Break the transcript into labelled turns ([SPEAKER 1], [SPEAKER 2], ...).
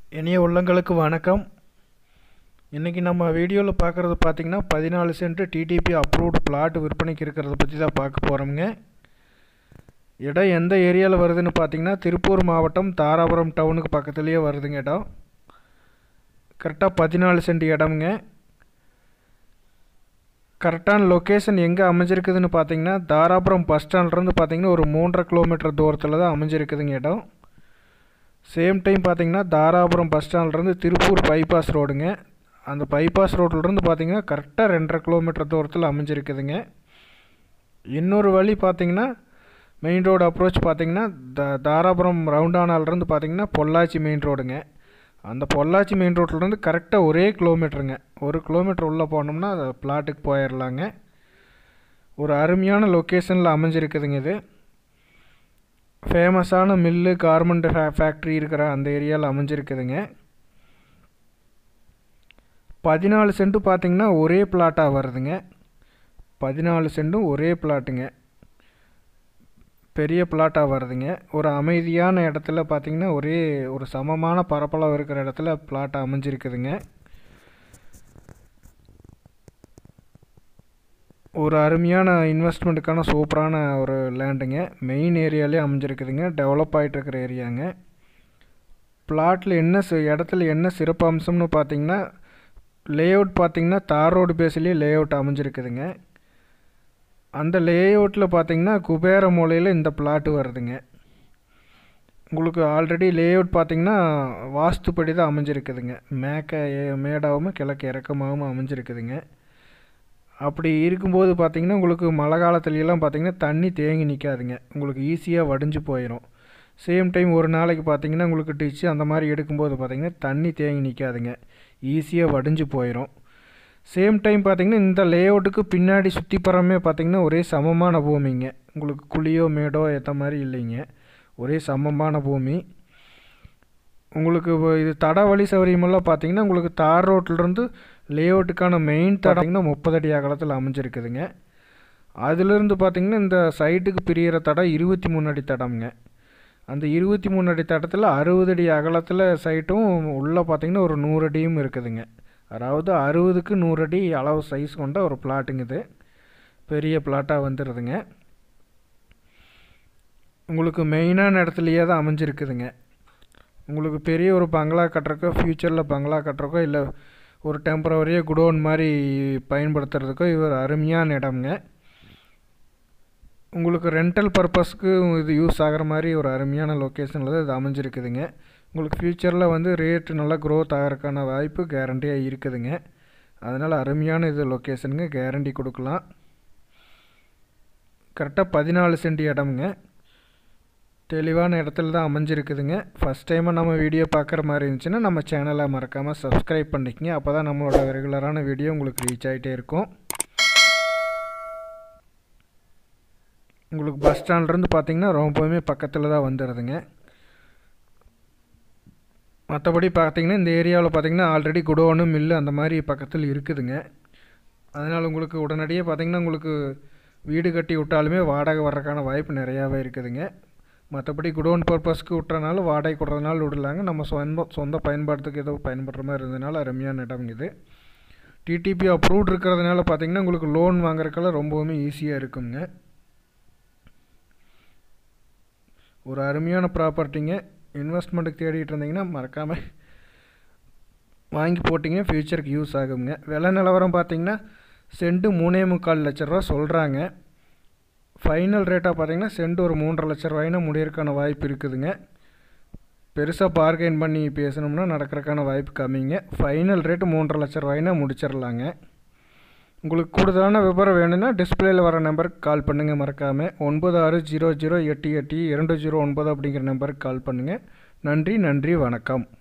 [SPEAKER 1] இனிய உள்ளங்களுக்கு வணக்கம் இன்றைக்கி நம்ம வீடியோவில் பார்க்குறது பார்த்திங்கன்னா பதினாலு சென்ட் டிடிபி அப்ரூவ்டு பிளாட் விற்பனைக்கு இருக்கிறத பற்றி தான் பார்க்க போகிறோமுங்க இடம் எந்த ஏரியாவில் வருதுன்னு பார்த்தீங்கன்னா திருப்பூர் மாவட்டம் தாராபுரம் டவுனுக்கு பக்கத்துலேயே வருதுங்க இடம் கரெக்டாக பதினாலு சென்ட் இடமுங்க கரெக்டான லொக்கேஷன் எங்கே அமைஞ்சிருக்குதுன்னு பார்த்தீங்கன்னா தாராபுரம் பஸ் ஸ்டாண்ட்லேருந்து பார்த்தீங்கன்னா ஒரு மூன்றரை கிலோமீட்டர் தூரத்தில் தான் அமைஞ்சிருக்குதுங்க இடம் சேம் டைம் பார்த்தீங்கன்னா தாராபுரம் பஸ் ஸ்டாண்ட்லேருந்து திருப்பூர் பைபாஸ் ரோடுங்க அந்த பைபாஸ் ரோட்லேருந்து பார்த்தீங்கன்னா கரெக்டாக ரெண்டரை கிலோமீட்டர் தூரத்தில் அமைஞ்சிருக்குதுங்க இன்னொரு வழி பார்த்தீங்கன்னா மெயின் ரோடு அப்ரோச் பார்த்தீங்கன்னா த தாராபுரம் ரவுண்டானாலேருந்து பார்த்தீங்கன்னா பொள்ளாச்சி மெயின் ரோடுங்க அந்த பொள்ளாச்சி மெயின் ரோட்லேருந்து கரெக்டாக ஒரே கிலோமீட்டருங்க ஒரு கிலோமீட்டர் உள்ளே போனோம்னா அது பிளாட்டுக்கு போயிடலாங்க ஒரு அருமையான லொக்கேஷனில் அமைஞ்சிருக்குதுங்க இது ஃபேமஸான மில்லு கார்மெண்ட் ஃபே ஃபேக்ட்ரி இருக்கிற அந்த ஏரியாவில் அமைஞ்சிருக்குதுங்க பதினாலு சென்ட்டு பார்த்தீங்கன்னா ஒரே பிளாட்டாக வருதுங்க பதினாலு சென்ட்டும் ஒரே பிளாட்டுங்க பெரிய பிளாட்டாக வருதுங்க ஒரு அமைதியான இடத்துல பார்த்தீங்கன்னா ஒரே ஒரு சமமான பரப்பளவு இருக்கிற இடத்துல பிளாட் அமைஞ்சிருக்குதுங்க ஒரு அருமையான இன்வெஸ்ட்மெண்ட்டுக்கான சூப்பரான ஒரு லேண்டுங்க மெயின் ஏரியாலே அமைஞ்சிருக்குதுங்க டெவலப் ஆகிட்டு இருக்கிற ஏரியாங்க பிளாட்டில் என்ன சி இடத்துல என்ன சிறப்பு அம்சம்னு பார்த்தீங்கன்னா லேஅவுட் பார்த்தீங்கன்னா தார் ரோடு பேஸ்லேயே லேஅவுட் அமைஞ்சிருக்குதுங்க அந்த லேஅவுட்டில் பார்த்தீங்கன்னா குபேர மூலையில் இந்த பிளாட்டு வருதுங்க உங்களுக்கு ஆல்ரெடி லேஅவுட் பார்த்தீங்கன்னா வாஸ்துப்படி தான் அமைஞ்சிருக்குதுங்க மேக்க மேடாகவும் கிழக்கு இறக்கமாகவும் அமைஞ்சிருக்குதுங்க அப்படி இருக்கும்போது பார்த்தீங்கன்னா உங்களுக்கு மழை காலத்துலலாம் பார்த்தீங்கன்னா தண்ணி தேங்கி நிற்காதுங்க உங்களுக்கு ஈஸியாக வடிஞ்சு போயிடும் சேம் டைம் ஒரு நாளைக்கு பார்த்தீங்கன்னா உங்களுக்கு டிச்சு அந்த மாதிரி எடுக்கும்போது பார்த்தீங்கன்னா தண்ணி தேங்கி நிற்காதுங்க ஈஸியாக வடிஞ்சு போயிடும் சேம் டைம் பார்த்தீங்கன்னா இந்த லேஅவுட்டுக்கு பின்னாடி சுற்றி பரமே பார்த்தீங்கன்னா ஒரே சமமான பூமிங்க உங்களுக்கு குழியோ மேடோ ஏற்ற மாதிரி இல்லைங்க ஒரே சமமான பூமி உங்களுக்கு இது தட வழி சௌகரியமெல்லாம் பார்த்தீங்கன்னா உங்களுக்கு தார் ரோட்லேருந்து லேஅவுட்டுக்கான மெயின் தடங்கன்னா முப்பது அடி அகலத்தில் அமைஞ்சிருக்குதுங்க அதுலேருந்து பார்த்தீங்கன்னா இந்த சைட்டுக்கு பிரியிற தடம் இருபத்தி மூணு அடி தடம்ங்க அந்த இருபத்தி மூணு அடி தடத்தில் அறுபது அடி அகலத்தில் சைட்டும் உள்ளே பார்த்தீங்கன்னா ஒரு நூறு அடியும் இருக்குதுங்க அதாவது அறுபதுக்கு நூறு அடி அளவு சைஸ் கொண்ட ஒரு பிளாட்டுங்க இது பெரிய பிளாட்டாக வந்துடுதுங்க உங்களுக்கு மெயினான இடத்துலையே தான் அமைஞ்சிருக்குதுங்க உங்களுக்கு பெரிய ஒரு பங்களா கட்டுறக்கோ ஃப்யூச்சரில் பங்களா கட்டுறக்கோ இல்லை ஒரு டெம்பரவரியாக குடோன் மாதிரி பயன்படுத்துறதுக்கோ இது ஒரு அருமையான இடம்ங்க உங்களுக்கு ரெண்டல் பர்பஸ்க்கு இது யூஸ் ஆகிற மாதிரி ஒரு அருமையான லொக்கேஷனில் தான் இது அமைஞ்சிருக்குதுங்க உங்களுக்கு ஃப்யூச்சரில் வந்து ரேட்டு நல்லா க்ரோத் ஆகிறதுக்கான வாய்ப்பு கேரண்டியாக இருக்குதுங்க அதனால் அருமையான இது லொக்கேஷனுங்க கேரண்டி கொடுக்கலாம் கரெக்டாக பதினாலு சென்ட் இடமுங்க தெளிவான இடத்துல தான் அமைஞ்சிருக்குதுங்க ஃபஸ்ட் டைமாக நம்ம வீடியோ பார்க்குற மாதிரி இருந்துச்சுன்னா நம்ம சேனலை மறக்காமல் சப்ஸ்கிரைப் பண்ணிக்கங்க அப்போ தான் நம்மளோட ரெகுலரான வீடியோ உங்களுக்கு ரீச் ஆகிட்டே இருக்கும் உங்களுக்கு பஸ் ஸ்டாண்ட்லேருந்து பார்த்தீங்கன்னா ரொம்பவுமே பக்கத்தில் தான் வந்துடுதுங்க மற்றபடி பார்த்தீங்கன்னா இந்த ஏரியாவில் பார்த்தீங்கன்னா ஆல்ரெடி குடோனு மில்லு அந்த மாதிரி பக்கத்தில் இருக்குதுங்க அதனால் உங்களுக்கு உடனடியாக பார்த்தீங்கன்னா உங்களுக்கு வீடு கட்டி விட்டாலுமே வாடகை வர்றதுக்கான வாய்ப்பு நிறையாவே இருக்குதுங்க மற்றபடி குடோன் பர்பஸ்க்கு விட்டுறனால வாடகை கொடுறதுனால விடலாங்க நம்ம சொந்த சொந்த பயன்பாட்டுக்கு ஏதோ பயன்படுற மாதிரி இருந்ததுனால அருமையான இடம் இது டிடிபி அப்ரூவ்ட் இருக்கிறதுனால பார்த்தீங்கன்னா உங்களுக்கு லோன் வாங்குறதுக்கெல்லாம் ரொம்பவுமே ஈஸியாக இருக்குங்க ஒரு அருமையான ப்ராப்பர்ட்டிங்க இன்வெஸ்ட்மெண்ட்டுக்கு தேடிட்டு இருந்தீங்கன்னா மறக்காமல் வாங்கி போட்டிங்க ஃப்யூச்சருக்கு யூஸ் ஆகுங்க விலை நிலவரம் பார்த்தீங்கன்னா சென்ட்டு மூணே முக்கால் லட்ச ரூபா சொல்கிறாங்க ஃபைனல் ரேட்டாக பார்த்தீங்கன்னா சென்ட் ஒரு மூன்றரை லட்ச ரூபாயினா முடியறதுக்கான வாய்ப்பு இருக்குதுங்க பெருசாக பார்கெயின் பண்ணி பேசணும்னா நடக்கிறதுக்கான வாய்ப்பு கம்மிங்க ஃபைனல் ரேட்டு மூன்றரை லட்ச ரூபாயினா முடிச்சிடலாங்க உங்களுக்கு கூடுதலான விவரம் வேணும்னா டிஸ்பிளேயில் வர நம்பருக்கு கால் பண்ணுங்கள் மறக்காமல் ஒன்பது ஆறு ஜீரோ ஜீரோ எட்டு எட்டு இரண்டு ஜீரோ ஒன்பது அப்படிங்கிற நம்பருக்கு கால் பண்ணுங்கள் நன்றி நன்றி வணக்கம்